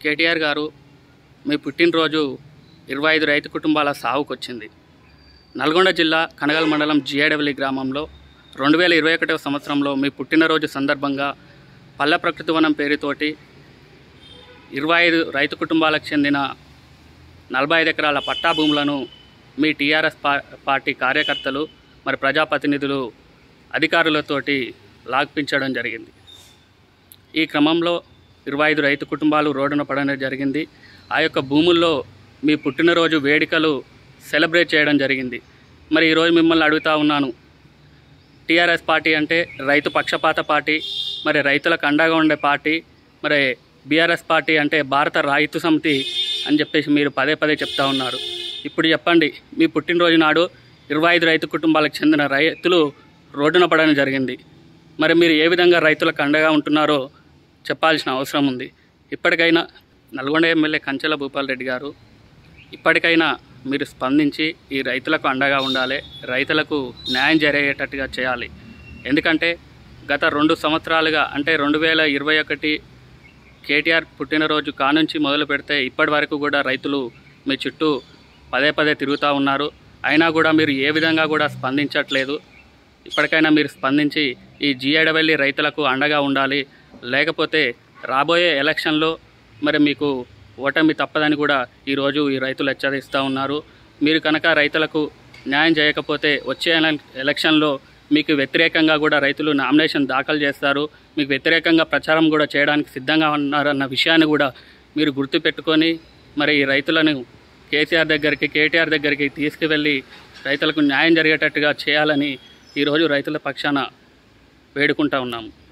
కేటీఆర్ గారు మీ పుట్టినరోజు ఇరవై ఐదు రైతు కుటుంబాల సావుకు వచ్చింది నల్గొండ జిల్లా కనగల్ మండలం జియాడవల్లి గ్రామంలో రెండు వేల ఇరవై ఒకటవ సంవత్సరంలో మీ పుట్టినరోజు సందర్భంగా పల్లె ప్రకృతి వనం పేరుతోటి ఇరవై ఐదు రైతు కుటుంబాలకు చెందిన నలభై ఐదు ఎకరాల పట్టా భూములను మీ టీఆర్ఎస్ పా పార్టీ కార్యకర్తలు మరి ప్రజాప్రతినిధులు అధికారులతోటి లాగ్పించడం జరిగింది ఈ క్రమంలో ఇరవై ఐదు రైతు కుటుంబాలు రోడ్డున పడడం జరిగింది ఆ యొక్క భూముల్లో మీ పుట్టినరోజు వేడుకలు సెలబ్రేట్ చేయడం జరిగింది మరి ఈరోజు మిమ్మల్ని అడుగుతా ఉన్నాను టీఆర్ఎస్ పార్టీ అంటే రైతు పక్షపాత పార్టీ మరి రైతులకు అండగా ఉండే పార్టీ మరి బీఆర్ఎస్ పార్టీ అంటే భారత రైతు సమితి అని చెప్పేసి మీరు పదే పదే చెప్తా ఉన్నారు ఇప్పుడు చెప్పండి మీ పుట్టినరోజు నాడు ఇరవై ఐదు రైతు కుటుంబాలకు చెందిన రైతులు రోడ్డున పడడం జరిగింది మరి మీరు ఏ విధంగా రైతులకు అండగా ఉంటున్నారో చెప్పాల్సిన అవసరం ఉంది ఇప్పటికైనా నల్గొండ ఎమ్మెల్యే కంచెల భూపాల్ రెడ్డి గారు ఇప్పటికైనా మీరు స్పందించి ఈ రైతులకు అండగా ఉండాలి రైతులకు న్యాయం జరిగేటట్టుగా చేయాలి ఎందుకంటే గత రెండు సంవత్సరాలుగా అంటే రెండు వేల ఇరవై ఒకటి కేటీఆర్ పుట్టినరోజు కానుంచి మొదలు పెడితే ఇప్పటి వరకు కూడా రైతులు మీ చుట్టూ పదే పదే తిరుగుతూ ఉన్నారు అయినా కూడా మీరు ఏ విధంగా కూడా స్పందించట్లేదు ఇప్పటికైనా మీరు స్పందించి ఈ జిఐడవల్లి రైతులకు అండగా ఉండాలి లేకపోతే రాబోయే ఎలక్షన్లో మరి మీకు ఓటమి తప్పదని కూడా ఈరోజు ఈ రైతులు హెచ్చరిస్తూ ఉన్నారు మీరు కనుక రైతులకు న్యాయం చేయకపోతే వచ్చే ఎల- ఎలక్షన్లో మీకు వ్యతిరేకంగా కూడా రైతులు నామినేషన్ దాఖలు చేస్తారు మీకు వ్యతిరేకంగా ప్రచారం కూడా చేయడానికి సిద్ధంగా ఉన్నారన్న విషయాన్ని కూడా మీరు గుర్తుపెట్టుకొని మరి ఈ రైతులను కేసీఆర్ దగ్గరికి కేటీఆర్ దగ్గరికి తీసుకువెళ్ళి రైతులకు న్యాయం జరిగేటట్టుగా చేయాలని ఈరోజు రైతుల పక్షాన వేడుకుంటా ఉన్నాము